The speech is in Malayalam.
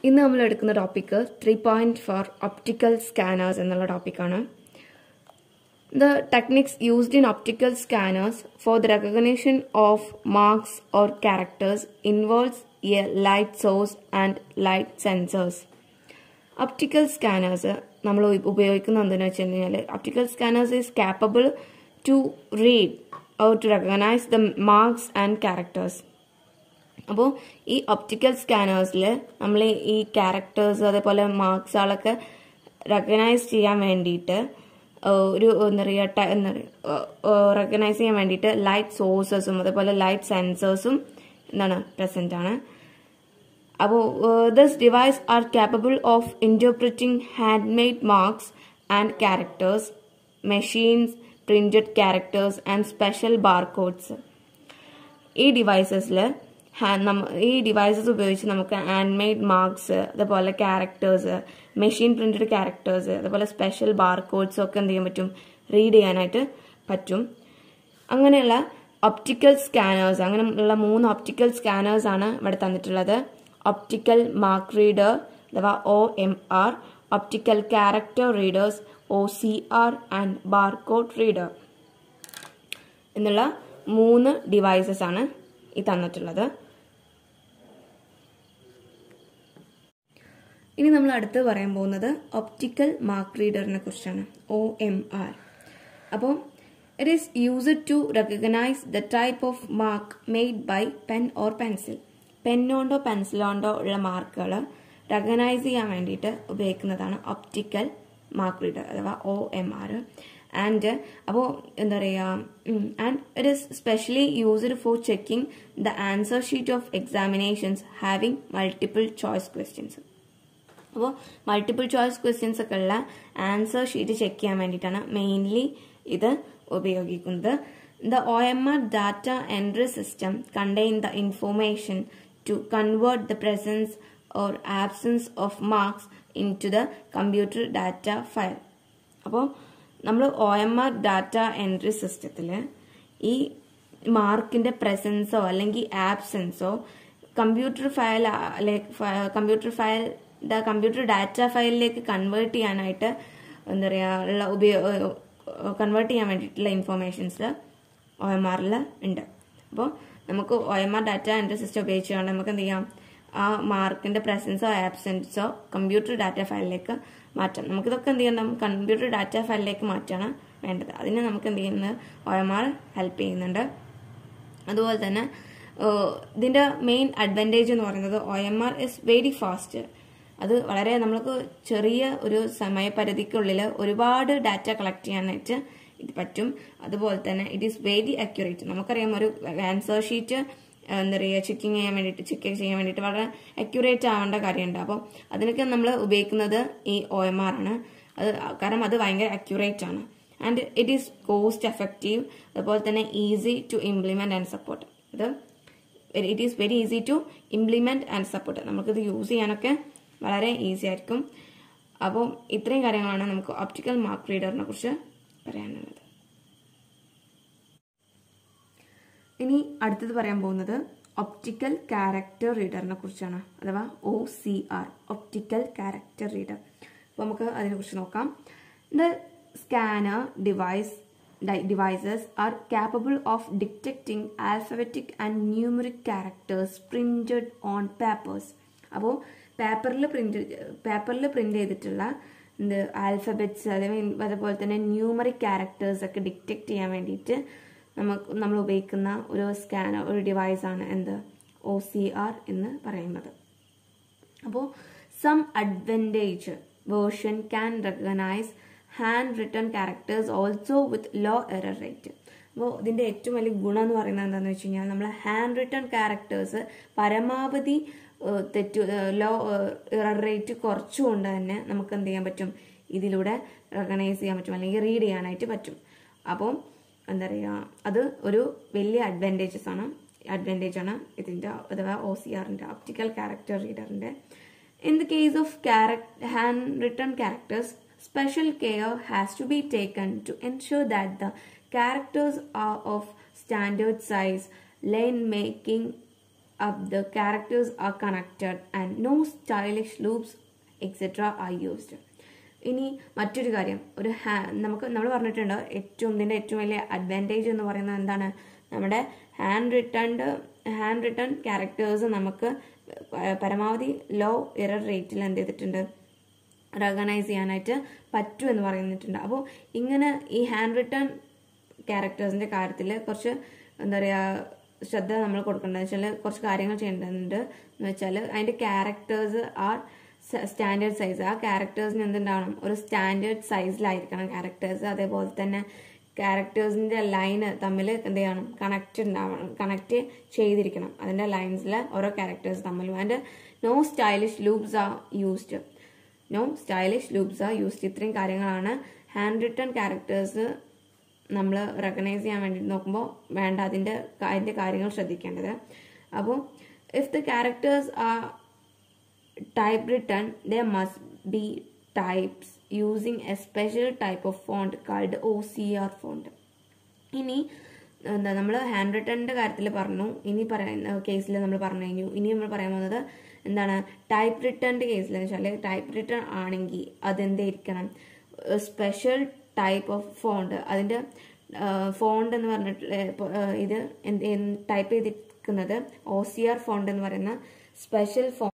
ഇന്ന് നമ്മൾ എടുക്കുന്ന topic three point four optical scanners എന്നുള്ള ടോപ്പിക്കാണ് the techniques used in optical scanners for the recognition of marks or characters involves a light source and light sensors optical scanners നമ്മൾ ഉപയോഗിക്കുന്നത് എന്തെന്ന് വെച്ച് കഴിഞ്ഞാൽ optical scanners is capable to read or to recognise the marks and characters അപ്പോൾ ഈ ഒപ്റ്റിക്കൽ സ്കാനേഴ്സിൽ നമ്മൾ ഈ ക്യാരക്ടേഴ്സ് അതേപോലെ മാർക്സുകളൊക്കെ റെക്കഗ്നൈസ് ചെയ്യാൻ വേണ്ടിയിട്ട് ഒരു എന്താ പറയുക എന്താ പറയുക റെക്കഗ്നൈസ് ചെയ്യാൻ വേണ്ടിയിട്ട് ലൈറ്റ് സോഴ്സസും അതേപോലെ ലൈറ്റ് സെൻസേഴ്സും എന്താണ് പ്രസന്റ് ആണ് അപ്പോൾ this device are capable of interpreting hand made marks and characters machines printed characters and special barcodes ഈ ഡിവൈസസിൽ ഈ ഡിവൈസസ് ഉപയോഗിച്ച് നമുക്ക് ഹാൻഡ് മെയ്ഡ് മാർക്സ് അതേപോലെ ക്യാരക്ടേഴ്സ് മെഷീൻ പ്രിന്റഡ് ക്യാരക്ടേഴ്സ് അതേപോലെ സ്പെഷ്യൽ ബാർകോഡ്സ് ഒക്കെ എന്ത് ചെയ്യാൻ പറ്റും റീഡ് ചെയ്യാനായിട്ട് പറ്റും അങ്ങനെയുള്ള ഒപ്റ്റിക്കൽ സ്കാനേഴ്സ് അങ്ങനെയുള്ള മൂന്ന് ഒപ്റ്റിക്കൽ സ്കാനേഴ്സ് ആണ് ഇവിടെ തന്നിട്ടുള്ളത് ഒപ്റ്റിക്കൽ മാർക്ക് റീഡർ അഥവാ O M R optical character readers O C R and barcode reader എന്നുള്ള മൂന്ന് ഡിവൈസസ് ആണ് ഈ തന്നിട്ടുള്ളത് ഇനി നമ്മൾ അടുത്ത് പറയാൻ പോകുന്നത് ഒപ്റ്റിക്കൽ മാർക്ക് റീഡറിനെ കുറിച്ചാണ് ഒ എം ആർ അപ്പോൾ it is used to recognise the type of mark made by pen or pencil പെന്നോണ്ടോ പെൻസിലോണ്ടോ ഉള്ള മാർക്കുകൾ റെക്കഗ്നൈസ് ചെയ്യാൻ വേണ്ടിയിട്ട് ഉപയോഗിക്കുന്നതാണ് ഒപ്റ്റിക്കൽ മാർക്ക് റീഡർ അഥവാ ഒ എം ആർ ആൻഡ് അപ്പോൾ എന്താ പറയുക and it is specially used for checking the answer sheet of examinations having multiple choice questions അപ്പോൾ മൾട്ടിപ്പിൾ ചോയ്സ് ക്വസ്റ്റ്യൻസ് ഒക്കെ ഉള്ള ആൻസർ ഷീറ്റ് ചെക്ക് ചെയ്യാൻ വേണ്ടിയിട്ടാണ് മെയിൻലി ഇത് ഉപയോഗിക്കുന്നത് the O M R data entry system contain the information to convert the presence or absence of marks into the computer data file അപ്പോൾ നമ്മൾ O M R data entry സിസ്റ്റത്തിൽ ഈ മാർക്കിന്റെ പ്രസൻസോ അല്ലെങ്കിൽ ആബ്സെൻസോ computer file computer file computer data ഫയലിലേക്ക് കൺവേർട്ട് ചെയ്യാനായിട്ട് എന്താ പറയുക ഉള്ള ഉപയോഗ കൺവേർട്ട് ചെയ്യാൻ വേണ്ടിയിട്ടുള്ള ഇൻഫോർമേഷൻസ് ഒ എം ആറിൽ ഉണ്ട് അപ്പോൾ നമുക്ക് O M R data entry system ഉപയോഗിച്ചുകൊണ്ട് നമുക്ക് എന്ത് ചെയ്യാം ആ മാർക്കിന്റെ പ്രസൻസോ ആബ്സെൻസോ കമ്പ്യൂട്ടർ ഡാറ്റ ഫയലിലേക്ക് മാറ്റാം നമുക്കിതൊക്കെ എന്ത് ചെയ്യണം കമ്പ്യൂട്ടർ ഡാറ്റ ഫയലിലേക്ക് മാറ്റാണ് വേണ്ടത് അതിന് നമുക്ക് എന്ത് ചെയ്യുന്നത് ഒ എം ആർ ഹെൽപ്പ് ചെയ്യുന്നുണ്ട് അതുപോലെ തന്നെ ഇതിന്റെ മെയിൻ അഡ്വാൻറ്റേജ് എന്ന് പറയുന്നത് O M R is very fast അത് വളരെ നമ്മൾക്ക് ചെറിയ ഒരു സമയപരിധിക്കുള്ളിൽ ഒരുപാട് ഡാറ്റ കളക്ട് ചെയ്യാനായിട്ട് ഇത് പറ്റും അതുപോലെ തന്നെ ഇറ്റ് ഈസ് വെരി അക്യുറേറ്റ് നമുക്കറിയാം ഒരു ആൻസർ ഷീറ്റ് എന്താ പറയുക ചെക്കിങ് ചെയ്യാൻ വേണ്ടിയിട്ട് ചെക്ക് ചെയ്യാൻ വേണ്ടിയിട്ട് വളരെ അക്യുറേറ്റ് ആവേണ്ട കാര്യമുണ്ട് അപ്പോൾ അതിനൊക്കെ നമ്മൾ ഉപയോഗിക്കുന്നത് ഈ ഒ എം ആർ ആണ് അത് കാരണം അത് ഭയങ്കര അക്യുറേറ്റ് ആണ് and it is cost effective അതുപോലെ തന്നെ easy to implement and support ഇത് it is very easy to implement and support നമുക്കിത് യൂസ് ചെയ്യാനൊക്കെ വളരെ ഈസി ആയിരിക്കും അപ്പോൾ ഇത്രയും കാര്യങ്ങളാണ് നമുക്ക് ഒപ്റ്റിക്കൽ മാർക്ക് റീഡറിനെ കുറിച്ച് പറയാനുള്ളത് ഇനി അടുത്തത് പറയാൻ പോകുന്നത് ഒപ്റ്റിക്കൽ ക്യാരക്ടർ റീഡറിനെ കുറിച്ചാണ് അഥവാ O C R optical character reader അപ്പോൾ നമുക്ക് അതിനെക്കുറിച്ച് നോക്കാം the scanner device devices are capable of detecting alphabetic and numeric characters printed on papers അപ്പോൾ പേപ്പറിൽ പ്രിന്റ് പേപ്പറിൽ പ്രിന്റ് ചെയ്തിട്ടുള്ള എന്ത് ആൽഫബറ്റ്സ് അതേപോലെ അതുപോലെ തന്നെ ന്യൂമറിക് ക്യാരക്ടേഴ്സ് ഒക്കെ ഡിറ്റക്ട് ചെയ്യാൻ വേണ്ടിയിട്ട് നമുക്ക് നമ്മൾ ഉപയോഗിക്കുന്ന ഒരു സ്കാനർ ഒരു ഡിവൈസാണ് എന്ത് ഒ സി ആർ എന്ന് പറയുന്നത് അപ്പോൾ some advantage version can recognise handwritten characters also with low error rate അപ്പോൾ ഇതിൻ്റെ ഏറ്റവും വലിയ ഗുണം എന്ന് പറയുന്നത് എന്താണെന്ന് വെച്ച് കഴിഞ്ഞാൽ നമ്മൾ ഹാൻഡ് റിട്ടേൺ ക്യാരക്ടേഴ്സ് പരമാവധി തെറ്റു ലോ എറർ റേറ്റ് കുറച്ചുകൊണ്ട് തന്നെ നമുക്ക് എന്ത് ചെയ്യാൻ പറ്റും ഇതിലൂടെ റെക്കഗ്നൈസ് ചെയ്യാൻ പറ്റും അല്ലെങ്കിൽ റീഡ് ചെയ്യാനായിട്ട് പറ്റും അപ്പോൾ എന്താ പറയുക അത് ഒരു വലിയ അഡ്വാൻറ്റേജസ് ആണ് അഡ്വാൻറ്റേജ് ആണ് ഇതിൻ്റെ അഥവാ ഒ സി ആറിൻ്റെ ഒപ്റ്റിക്കൽ ക്യാരക്ടർ റീഡറിൻ്റെ in the case of character handwritten characters special care has to be taken to ensure that the characters are of standard size, line making up the characters are connected and no stylish loops etc are used ഇനി മറ്റൊരു കാര്യം ഒരു ഹാ നമുക്ക് നമ്മൾ പറഞ്ഞിട്ടുണ്ട് ഏറ്റവും ഇതിൻ്റെ ഏറ്റവും വലിയ അഡ്വാൻറ്റേജ് എന്ന് പറയുന്നത് എന്താണ് നമ്മുടെ handwritten handwritten characters നമുക്ക് പരമാവധി ലോ എറർ റേറ്റിൽ എന്ത് ചെയ്തിട്ടുണ്ട് റെക്കഗ്നൈസ് ചെയ്യാനായിട്ട് പറ്റും എന്ന് പറയുന്നിട്ടുണ്ട് അപ്പോൾ ഇങ്ങനെ ഈ ഹാൻഡ് റിട്ടേൺ ക്യാരക്ടേഴ്സിൻ്റെ കാര്യത്തിൽ കുറച്ച് എന്താ പറയുക ശ്രദ്ധ നമ്മൾ കൊടുക്കേണ്ടത് വെച്ചാൽ കുറച്ച് കാര്യങ്ങൾ ചെയ്യേണ്ടതുണ്ട് എന്ന് വെച്ചാൽ അതിൻ്റെ ക്യാരക്ടേഴ്സ് ആർ സ്റ്റാൻഡേർഡ് സൈസ് ആ ക്യാരക്ടേഴ്സിന് എന്തുണ്ടാവണം ഒരു സ്റ്റാൻഡേർഡ് സൈസിലായിരിക്കണം ക്യാരക്ടേഴ്സ് അതേപോലെ തന്നെ ക്യാരക്ടേഴ്സിൻ്റെ ലൈന് തമ്മിൽ എന്ത് ചെയ്യണം കണക്റ്റ് ഉണ്ടാവണം കണക്റ്റ് ചെയ്തിരിക്കണം അതിൻ്റെ ലൈൻസിൽ ഓരോ ക്യാരക്ടേഴ്സ് തമ്മിലും and no stylish loops are used no stylish loops are used ഇത്രയും കാര്യങ്ങളാണ് ഹാൻഡ് റിട്ടേൺ ക്യാരക്ടേഴ്സ് നമ്മൾ റെക്കഗ്നൈസ് ചെയ്യാൻ വേണ്ടി നോക്കുമ്പോൾ വേണ്ട അതിൻ്റെ അതിൻ്റെ കാര്യങ്ങൾ ശ്രദ്ധിക്കേണ്ടത് അപ്പോൾ if the characters are type written there must be types using a special type of font called OCR font ഇനി എന്താ നമ്മൾ ഹാൻഡ് റിട്ടേണിൻ്റെ കാര്യത്തിൽ പറഞ്ഞു ഇനി പറയുന്ന കേസിൽ നമ്മൾ പറഞ്ഞു കഴിഞ്ഞു ഇനി നമ്മൾ പറയാൻ പോകുന്നത് എന്താണ് ടൈപ്പ് റിട്ടേണിൻ്റെ കേസിൽ എന്ന് വെച്ചാൽ ടൈപ്പ് റിട്ടേൺ ആണെങ്കിൽ അതെന്തായിരിക്കണം സ്പെഷ്യൽ ടൈപ്പ് ഓഫ് ഫോണ്ട് അതിൻ്റെ ഫോണ്ട് എന്ന് പറഞ്ഞിട്ട് ഇത് ടൈപ്പ് ചെയ്തിരിക്കുന്നത് ഒ സി ആർ ഫോണ്ട് എന്ന് പറയുന്ന സ്പെഷ്യൽ ഫോണ്ട്